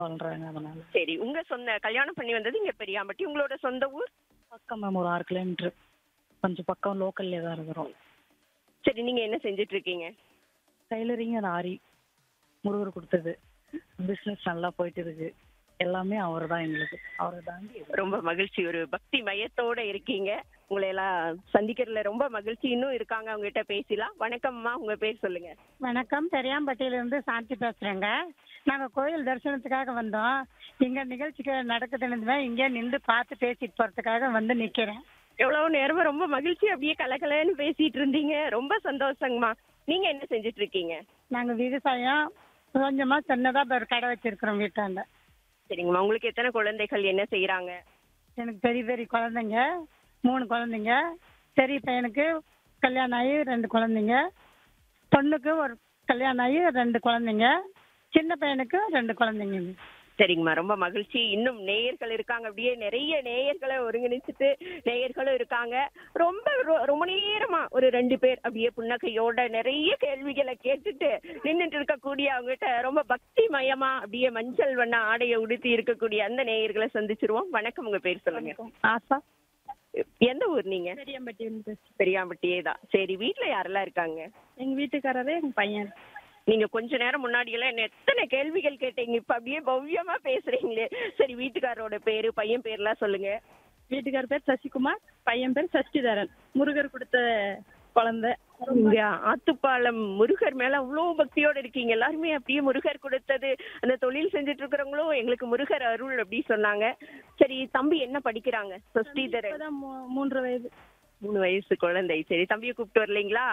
சொல்றாங்க அதனால சரி உங்க சொந்த கல்யாணம் பண்ணி வந்தது இங்க பெரியாம்பட்டி உங்களோட சொந்த ஊர் பக்கம் மேம் ஒரு ஆறு கிலோமீட்டர் கொஞ்சம் பக்கம் லோக்கல்லே தான் இருக்கிறோம் சரி நீங்க என்ன செஞ்சுட்டு இருக்கீங்க டைலரிங் அந்த ஆரி முருகர் கொடுத்தது பிஸ்னஸ் நல்லா போயிட்டு இருக்கு எல்லாமே அவர் தான் எங்களுக்கு அவரை தாண்டி எதுவும் ரொம்ப மகிழ்ச்சி ஒரு பக்தி மயத்தோட இருக்கீங்க உங்களை எல்லாம் சந்திக்கிறதுல ரொம்ப மகிழ்ச்சி இன்னும் இருக்காங்க அவங்க கிட்ட பேசலாம் வணக்கம்மா உங்க பேர் சொல்லுங்க வணக்கம் பெரியாம்பட்டியிலிருந்து சாந்தி பேசுறேங்க நாங்க கோயில் தரிசனத்துக்காக வந்தோம் இங்க நிகழ்ச்சிக்கு நடக்குதுன்னு தான் இங்கே நின்று பார்த்து பேசிட்டு போறதுக்காக வந்து நிக்கிறேன் எவ்வளவு நேரமா ரொம்ப மகிழ்ச்சி அப்படியே கலகலன்னு பேசிட்டு இருந்தீங்க ரொம்ப சந்தோஷங்கம்மா நீங்க என்ன செஞ்சுட்டு இருக்கீங்க நாங்க விவசாயம் கொஞ்சமா சின்னதா ஒரு கடை வச்சிருக்கிறோம் வீட்டாண்ட சரிங்கம்மா உங்களுக்கு எத்தனை குழந்தைகள் என்ன செய்யறாங்க எனக்கு பெரிய பெரிய குழந்தைங்க மூணு குழந்தைங்க பெரிய பையனுக்கு கல்யாணம் ஆகி ரெண்டு குழந்தைங்க பொண்ணுக்கு ஒரு கல்யாணம் ஆகி ரெண்டு குழந்தைங்க சின்ன பையனுக்கு ரெண்டு குழந்தைங்க சரிங்கம்மா ரொம்ப மகிழ்ச்சி இன்னும் நேயர்கள் இருக்காங்க அப்படியே நிறைய நேயர்களை ஒருங்கிணைச்சிட்டு நேயர்களும் இருக்காங்க ரொம்ப ரொ- ரொம்ப நேரமா ஒரு ரெண்டு பேர் அப்படியே புன்னகையோட நிறைய கேள்விகளை கேட்டுட்டு நின்னுட்டு இருக்கக்கூடிய அவங்ககிட்ட ரொம்ப பக்தி மயமா அப்படியே மஞ்சள் வண்ண ஆடையை உடுத்தி இருக்கக்கூடிய அந்த நேயர்களை சந்திச்சிருவோம் வணக்கம் உங்க பேர் சொல்லுங்க ஆசா எந்த ஊர் நீங்க பெரியாம்பட்டி பெரியாம்பட்டியே தான் சரி வீட்ல யாரெல்லாம் இருக்காங்க எங்க வீட்டுக்காரரு எங்க பையன் நீங்க கொஞ்ச நேரம் முன்னாடி எல்லாம் என்ன எத்தனை கேள்விகள் கேட்டீங்க இப்ப அப்படியே பவ்யமா பேசுறீங்களே சரி வீட்டுக்காரரோட பேரு பையன் பேர்லாம் சொல்லுங்க வீட்டுக்கார பேர் சசிகுமார் பையன் பேர் சஷ்டிதரன் முருகர் கொடுத்த குழந்தை இங்க ஆத்துப்பாலம் முருகர் மேல அவ்வளவு பக்தியோட இருக்கீங்க எல்லாருமே அப்படியே முருகர் கொடுத்தது அந்த தொழில் செஞ்சுட்டு இருக்கிறவங்களும் எங்களுக்கு முருகர் அருள் அப்படி சொன்னாங்க சரி தம்பி என்ன படிக்கிறாங்க சஷ்டிதரன் இப்பதான் மூ- மூன்று வயது மூணு வயசு குழந்தை சரி தம்பியை கூப்பிட்டு வரலைங்களா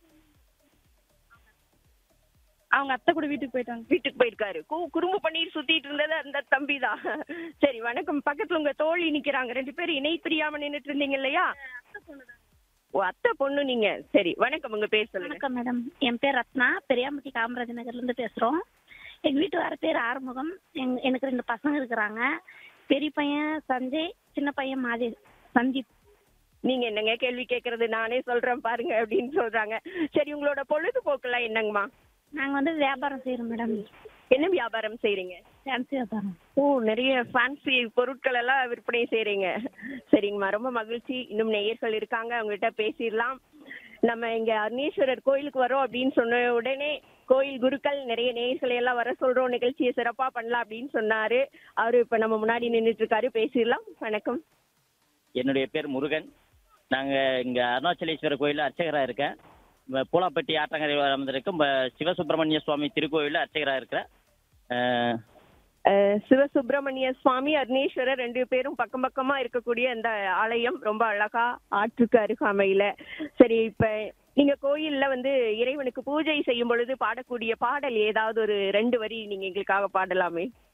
அவங்க அத்தை கூட வீட்டுக்கு போயிட்டாங்க வீட்டுக்கு போயிருக்காரு கு- குறும்பு பண்ணிட்டு சுத்திட்டு இருந்தது அந்த தம்பி தான் சரி வணக்கம் பக்கத்துல உங்க தோழி நிக்கிறாங்க ரெண்டு பேரும் இணை பிரியாம நின்னுட்டு இருந்தீங்க இல்லையா ஓ அத்தை பொண்ணு நீங்க சரி வணக்கம் உங்க பேர் சொல்லுங்க வணக்கம் மேடம் என் பேர் ரத்னா பெரியாம்பட்டி காமராஜ் நகர்ல இருந்து பேசுறோம் எங்க வீட்டுக்கார பேர் ஆறுமுகம் எங் எனக்கு ரெண்டு பசங்க இருக்கிறாங்க பெரிய பையன் சஞ்சய் சின்ன பையன் மாதே சந்தீப் நீங்க என்னங்க கேள்வி கேக்குறது நானே சொல்றேன் பாருங்க அப்படின்னு சொல்றாங்க சரி உங்களோட பொழுதுபோக்கெல்லாம் என்னங்கம்மா நாங்க வந்து வியாபாரம் செய்யறோம் மேடம் என்ன வியாபாரம் செய்றீங்க ஃபேன்சி வியாபாரம் ஓ நிறைய ஃபேன்சி பொருட்கள் எல்லாம் விற்பனை செய்றீங்க சரிங்கம்மா ரொம்ப மகிழ்ச்சி இன்னும் நேயர்கள் இருக்காங்க அவங்ககிட்ட பேசிடலாம் நம்ம இங்க அருணேஸ்வரர் கோயிலுக்கு வரோம் அப்படின்னு சொன்ன உடனே கோயில் குருக்கள் நிறைய நேயர்களை எல்லாம் வர சொல்றோம் நிகழ்ச்சியை சிறப்பா பண்ணலாம் அப்படின்னு சொன்னாரு அவரு இப்ப நம்ம முன்னாடி நின்னுட்டு இருக்காரு பேசிடலாம் வணக்கம் என்னுடைய பேர் முருகன் நாங்கள் இங்கே அருணாச்சலேஸ்வரர் கோயிலில் அர்ச்சகராக இருக்கேன் இப்ப பூலாப்பட்டி ஆற்றங்கரை அமர்ந்திருக்கும் ப- சிவசுப்பிரமணிய சுவாமி திருக்கோயிலில் அர்ச்சகராக இருக்கிறேன் அஹ், அஹ் சிவசுப்பிரமணிய சுவாமி அருணேஸ்வரர் ரெண்டு பேரும் பக்கம் பக்கமா இருக்கக்கூடிய அந்த ஆலயம் ரொம்ப அழகா ஆற்றுக்கு அருகாமையில சரி இப்ப நீங்க கோயில்ல வந்து இறைவனுக்கு பூஜை செய்யும் பொழுது பாடக்கூடிய பாடல் ஏதாவது ஒரு ரெண்டு வரி நீங்க எங்களுக்காக பாடலாமே